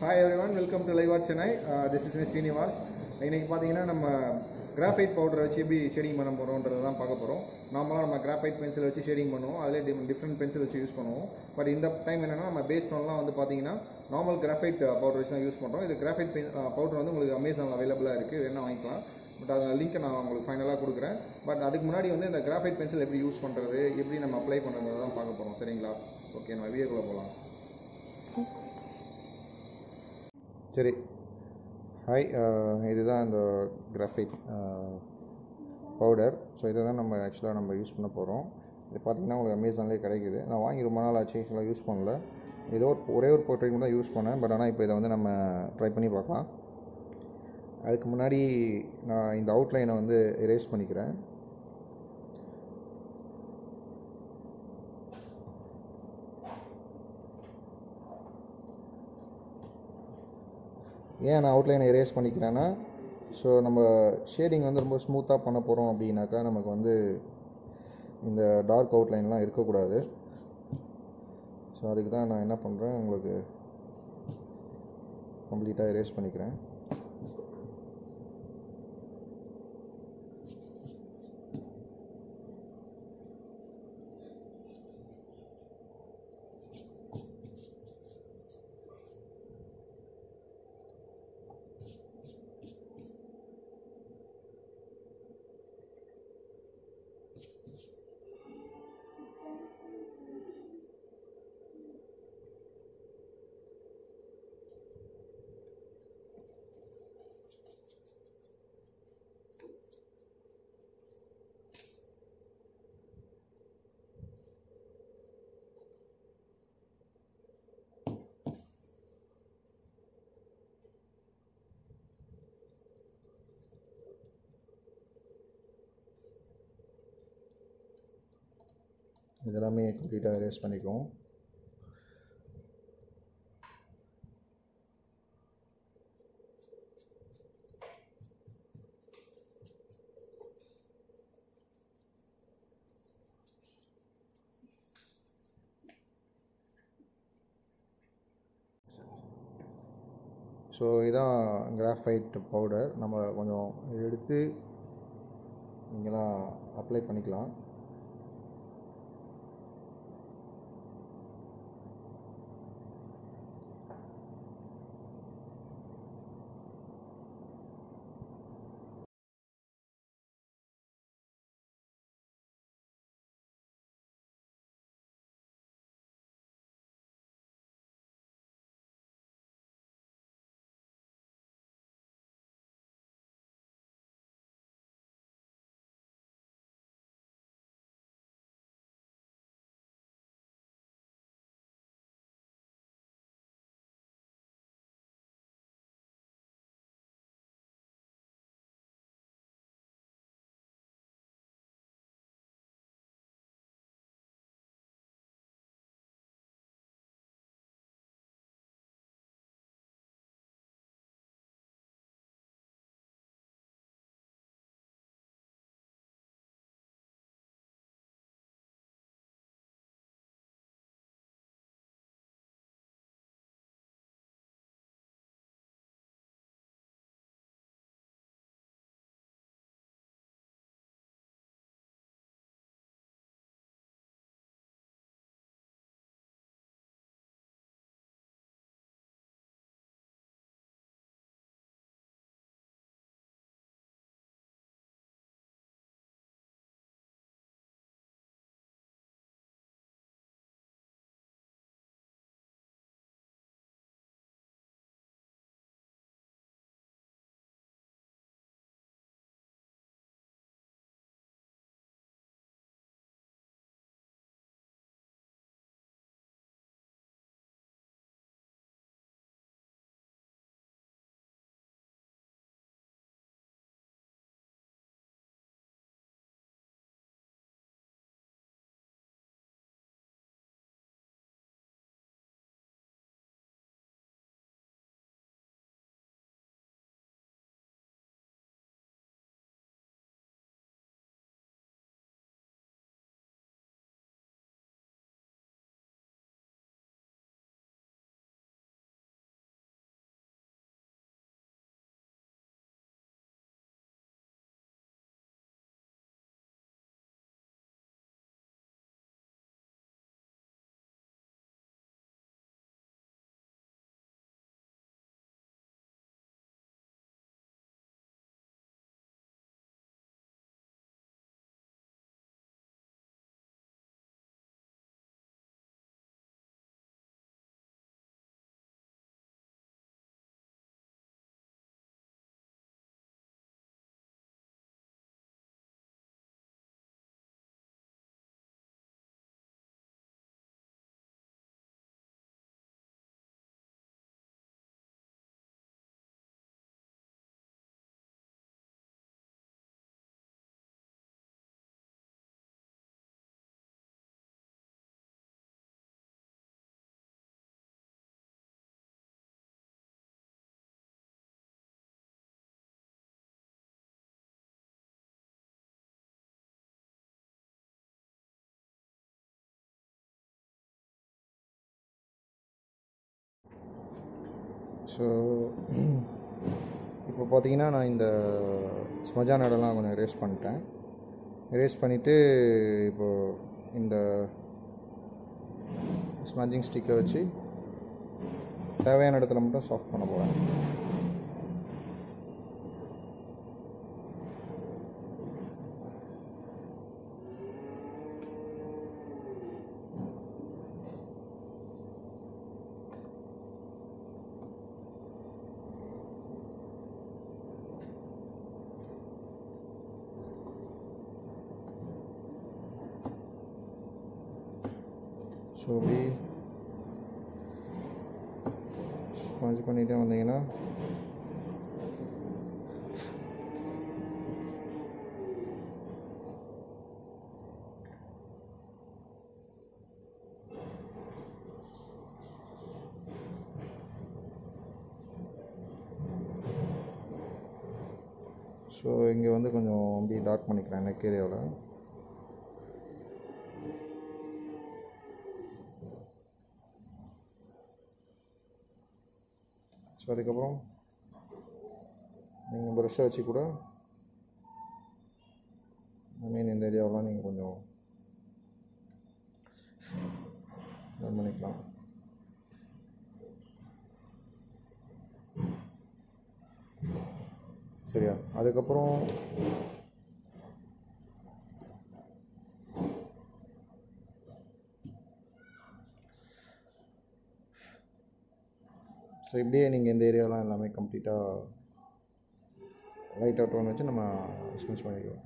hi everyone welcome to live art Chennai this is Srinivas இன்னைக்கு பார்த்தீங்கன்னா நம்ம கிராஃபைட் பவுடரை வச்சு எப்படி ஷேடிங் பண்ண போகிறோன்றதை தான் பார்க்க போகிறோம் நார்மலாக நம்ம கிராஃபைட் பென்சில் வச்சு ஷேடிங் பண்ணுவோம் அதில் டிஃப்ரெண்ட் பென்சில் வச்சு யூஸ் பண்ணுவோம் பட் இந்த டைம் என்னென்னா நம்ம பேஸ் டோன்லாம் வந்து பார்த்தீங்கன்னா நார்மல் கிராஃபைட் பவுடர் வச்சு தான் யூஸ் பண்ணுறோம் இது கிராஃபைட் பவுடர் வந்து உங்களுக்கு அமேசானில் அவைலபிளாக இருக்குது வேணால் வாங்கிக்கலாம் பட் அந்த லிங்க்கை நான் உங்களுக்கு ஃபைனலாக கொடுக்குறேன் பட் அதுக்கு முன்னாடி வந்து இந்த கிராஃபைட் பென்சில் எப்படி யூஸ் பண்ணுறது எப்படி நம்ம அப்ளை பண்ணுறது தான் பார்க்க போகிறோம் சரிங்களா ஓகே நம்ம வீடியோக்குள்ளே போகலாம் சரி ஹாய் இதுதான் இந்த கிராஃபைட் பவுடர் ஸோ இதை தான் நம்ம ஆக்சுவலாக நம்ம யூஸ் பண்ண போகிறோம் இது பார்த்தீங்கன்னா உங்களுக்கு அமேசான்லேயே கிடைக்குது நான் வாங்கி ரொம்ப நாள் ஆச்சு ஆக்சுவலாக யூஸ் பண்ணல ஏதோ ஒரு ஒரே ஒரு போர்ட்ரேட் தான் யூஸ் பண்ணேன் பட் ஆனால் இப்போ இதை வந்து நம்ம ட்ரை பண்ணி பார்க்கலாம் அதுக்கு முன்னாடி நான் இந்த அவுட்லைனை வந்து எரேஸ் பண்ணிக்கிறேன் ஏன் நான் அவுட்லைனை எரேஸ் பண்ணிக்கிறேன்னா ஸோ நம்ம ஷேடிங் வந்து ரொம்ப ஸ்மூத்தாக பண்ண போகிறோம் அப்படின்னாக்கா நமக்கு வந்து இந்த டார்க் அவுட்லைன்லாம் இருக்கக்கூடாது ஸோ அதுக்கு தான் நான் என்ன பண்ணுறேன் உங்களுக்கு கம்ப்ளீட்டாக எரேஸ் பண்ணிக்கிறேன் இதெல்லாமே கம்ப்ளீட்டாக எரேஸ் பண்ணிக்குவோம் ஸோ இதான் கிராஃபைட் பவுடர் நம்ம கொஞ்சம் எடுத்து இங்கெல்லாம் அப்ளை பண்ணிக்கலாம் ஸோ இப்போ பார்த்தீங்கன்னா நான் இந்த ஸ்மஜான் இடம்லாம் கொஞ்சம் erase பண்ணிட்டேன் erase பண்ணிவிட்டு இப்போது இந்த ஸ்மஜிங் ஸ்டிக்கை வச்சு தேவையான இடத்துல மட்டும் சாஃப்ட் பண்ண போகிறேன் ஸோ அப்படி ஸ்பாஞ்ச் பண்ணிகிட்டே வந்தீங்கன்னா ஸோ இங்கே வந்து கொஞ்சம் அப்படி டார்க் பண்ணிக்கிறேன் நெக் ஏரியாவில் ஸோ அதுக்கப்புறம் நீங்கள் ப்ரெஷ்ஷை வச்சு கூட மீன் இந்த ஏரியாவெலாம் நீங்கள் கொஞ்சம் ரன் பண்ணிக்கலாம் சரியா அதுக்கப்புறம் ஸோ இப்படியே நீங்கள் இந்த ஏரியாலாம் எல்லாமே கம்ப்ளீட்டாக லைட் அவுட் ஒன்று வச்சு நம்ம ஸ்மெச் பண்ணிக்கலாம்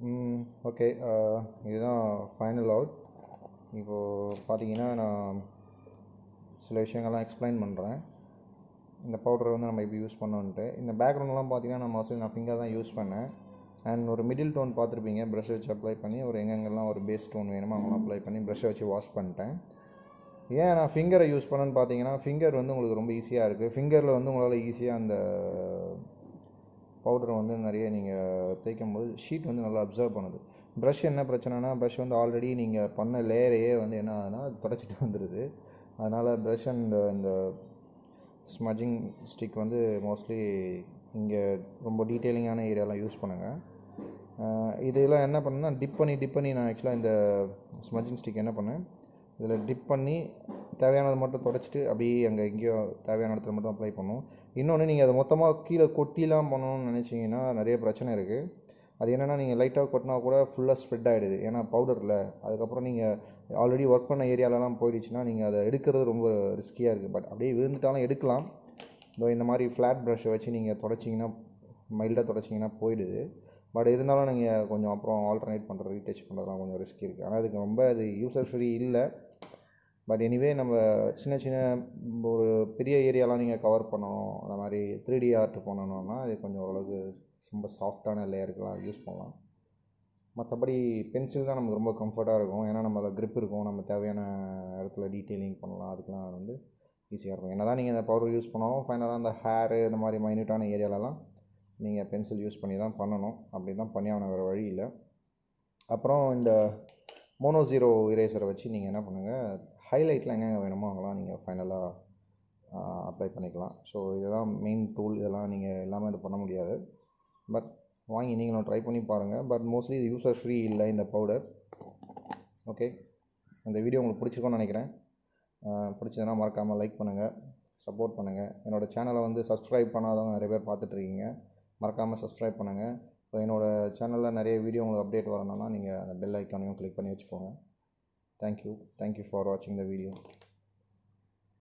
ஓகே இதுதான் ஃபைனல் அவுட் இப்போது பார்த்தீங்கன்னா நான் சில விஷயங்கள்லாம் எக்ஸ்பிளைன் பண்ணுறேன் இந்த பவுடரை வந்து நம்ம இப்படி யூஸ் பண்ணோன்ட்டு இந்த பேக்ரவுண்ட்லாம் பார்த்தீங்கன்னா நான் மோஸ்ட்லி நான் ஃபிங்கர் தான் யூஸ் பண்ணேன் அண்ட் ஒரு மிடில் டோன் பார்த்துருப்பீங்க ப்ரஷ் வச்சு அப்ளை பண்ணி ஒரு எங்கெங்கெல்லாம் ஒரு பேஸ் டோன் வேணுமோ அங்கெல்லாம் அப்ளை பண்ணி ப்ரஷ்ஷை வச்சு வாஷ் பண்ணிட்டேன் ஏன் நான் ஃபிங்கரை யூஸ் பண்ணேன்னு பார்த்தீங்கன்னா ஃபிங்கர் வந்து உங்களுக்கு ரொம்ப ஈஸியாக இருக்குது ஃபிங்கரில் வந்து உங்களால் ஈஸியாக அந்த பவுடரை வந்து நிறைய நீங்கள் தேய்க்கும் போது ஷீட் வந்து நல்லா அப்சர்வ் பண்ணுது ப்ரஷ் என்ன பிரச்சனைனா ப்ரஷ் வந்து ஆல்ரெடி நீங்கள் பண்ண லேயரையே வந்து என்ன ஆகுதுன்னா அது தொடச்சிட்டு வந்துடுது அதனால் ப்ரஷ் அண்ட் இந்த ஸ்மஜிங் ஸ்டிக் வந்து மோஸ்ட்லி இங்கே ரொம்ப டீட்டெயிலிங்கான ஏரியாலாம் யூஸ் பண்ணுங்கள் இதெல்லாம் என்ன பண்ணேன்னா டிப் பண்ணி டிப் பண்ணி நான் ஆக்சுவலாக இந்த ஸ்மஜிங் ஸ்டிக் என்ன பண்ணேன் இதில் டிப் பண்ணி தேவையானதை மட்டும் தொடச்சிட்டு அப்படியே அங்கே எங்கேயோ தேவையான இடத்துல மட்டும் அப்ளை பண்ணும் இன்னொன்று நீங்கள் அதை மொத்தமாக கீழே கொட்டிலாம் பண்ணணும்னு நினச்சிங்கன்னா நிறைய பிரச்சனை இருக்குது அது என்னென்னா நீங்கள் லைட்டாக கொட்டினா கூட ஃபுல்லாக ஸ்ப்ரெட் ஆகிடுது ஏன்னா பவுடரில் அதுக்கப்புறம் நீங்கள் ஆல்ரெடி ஒர்க் பண்ண ஏரியாலலாம் போயிடுச்சுன்னா நீங்கள் அதை எடுக்கிறது ரொம்ப ரிஸ்கியாக இருக்குது பட் அப்படியே விழுந்துட்டாலும் எடுக்கலாம் இதோ இந்த மாதிரி ஃப்ளாட் ப்ரஷ்ஷை வச்சு நீங்கள் தொடச்சிங்கன்னா மைல்டாக தொடச்சிங்கன்னா போயிடுது பட் இருந்தாலும் நீங்கள் கொஞ்சம் அப்புறம் ஆல்டர்னேட் பண்ணுறது ரீடச் பண்ணுறதுலாம் கொஞ்சம் ரிஸ்க் இருக்குது ஆனால் அதுக்கு ரொம்ப அது யூசர் ஃப்ரீ இல்லை பட் எனிவே நம்ம சின்ன சின்ன ஒரு பெரிய ஏரியாலாம் நீங்கள் கவர் பண்ணணும் அந்த மாதிரி த்ரீ டி ஆர்ட் பண்ணணும்னா அது கொஞ்சம் ஓரளவுக்கு ரொம்ப சாஃப்டான லேயருக்கெலாம் யூஸ் பண்ணலாம் மற்றபடி பென்சில் தான் நமக்கு ரொம்ப கம்ஃபர்ட்டாக இருக்கும் ஏன்னா நம்மள grip இருக்கும் நம்ம தேவையான இடத்துல டீட்டெயிலிங் பண்ணலாம் அதுக்கெலாம் அது வந்து ஈஸியாக இருக்கும் என்ன தான் நீங்கள் இந்த பவுடர் யூஸ் பண்ணாலும் ஃபைனலாக அந்த ஹேரு இந்த மாதிரி மைன்யூட்டான ஏரியாலலாம் நீங்கள் பென்சில் யூஸ் பண்ணி தான் பண்ணணும் அப்படி தான் பண்ணி ஆகணும் வேறு வழி இல்லை அப்புறம் இந்த மோனோ ஜீரோ இரேசரை வச்சு நீங்கள் என்ன பண்ணுங்கள் ஹைலைட்லாம் எங்கெங்கே வேணுமோ அங்கெல்லாம் நீங்கள் ஃபைனலாக அப்ளை பண்ணிக்கலாம் ஸோ இதுதான் மெயின் டூல் இதெல்லாம் நீங்கள் எல்லாமே இது பண்ண முடியாது பட் வாங்கி நீங்களும் ட்ரை பண்ணி பாருங்கள் பட் மோஸ்ட்லி இது யூசர் ஃப்ரீ இல்லை இந்த பவுடர் ஓகே இந்த வீடியோ உங்களுக்கு பிடிச்சிருக்கோன்னு நினைக்கிறேன் பிடிச்சதுன்னா மறக்காமல் லைக் பண்ணுங்கள் சப்போர்ட் பண்ணுங்கள் என்னோடய சேனலை வந்து சப்ஸ்கிரைப் பண்ணாதவங்க நிறைய பேர் பார்த்துட்ருக்கீங்க மறக்காமல் சப்ஸ்கிரைப் பண்ணுங்கள் இப்போ என்னோடய சேனலில் நிறைய வீடியோ உங்களுக்கு அப்டேட் வரணும்னா நீங்கள் அந்த பெல் ஐக்கானையும் கிளிக் பண்ணி வச்சுக்கோங்க தேங்க்யூ தேங்க்யூ ஃபார் வாட்சிங் த வீடியோ